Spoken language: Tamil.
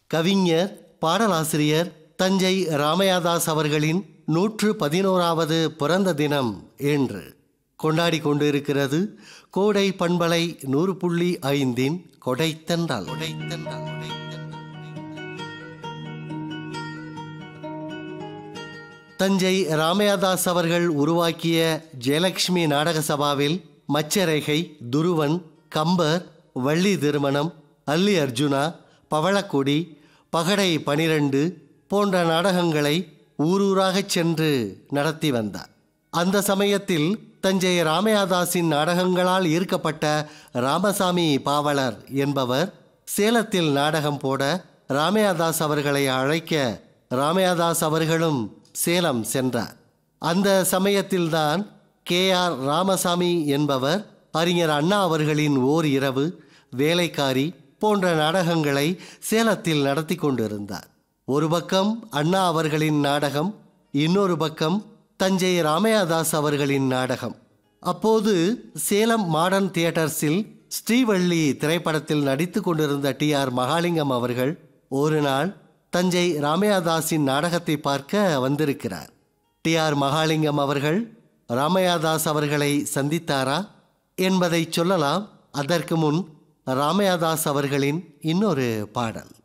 கவிஞர் பாடலாசிரியர் தஞ்சை ராமையாதாஸ் அவர்களின் நூற்று பதினோராவது பிறந்த தினம் என்று கொண்டாடி கொண்டிருக்கிறது கோடை பண்பலை நூறு புள்ளி ஐந்தின் கொடைத்தென்றல் கொடைத்தென்றல் தஞ்சை ராமையாதாஸ் அவர்கள் உருவாக்கிய ஜெயலட்சுமி நாடக சபாவில் மச்சரேகை துருவன் கம்பர் வள்ளி திருமணம் அல்லி அர்ஜுனா பவளக்கொடி பகடை பனிரெண்டு போன்ற நாடகங்களை ஊரூராகச் சென்று நடத்தி வந்தார் அந்த சமயத்தில் தஞ்சை ராமையாதாஸின் நாடகங்களால் ஈர்க்கப்பட்ட ராமசாமி பாவலர் என்பவர் சேலத்தில் நாடகம் போட ராமையாதாஸ் அவர்களை அழைக்க ராமையாதாஸ் அவர்களும் சேலம் சென்றார் அந்த சமயத்தில்தான் கே ஆர் ராமசாமி என்பவர் அறிஞர் அண்ணா அவர்களின் ஓர் இரவு வேலைக்காரி போன்ற நாடகங்களை சேலத்தில் நடத்தி கொண்டிருந்தார் ஒரு பக்கம் அண்ணா அவர்களின் நாடகம் இன்னொரு பக்கம் தஞ்சை ராமையாதாஸ் அவர்களின் நாடகம் அப்போது சேலம் மாடர்ன் தியேட்டர்ஸில் ஸ்ரீவள்ளி திரைப்படத்தில் நடித்து கொண்டிருந்த டி ஆர் மகாலிங்கம் அவர்கள் ஒரு நாள் தஞ்சை ராமையாதாஸின் நாடகத்தை பார்க்க வந்திருக்கிறார் டி ஆர் மகாலிங்கம் அவர்கள் ராமையாதாஸ் அவர்களை சந்தித்தாரா என்பதை சொல்லலாம் அதற்கு முன் ராமையாதாஸ் அவர்களின் இன்னொரு பாடல்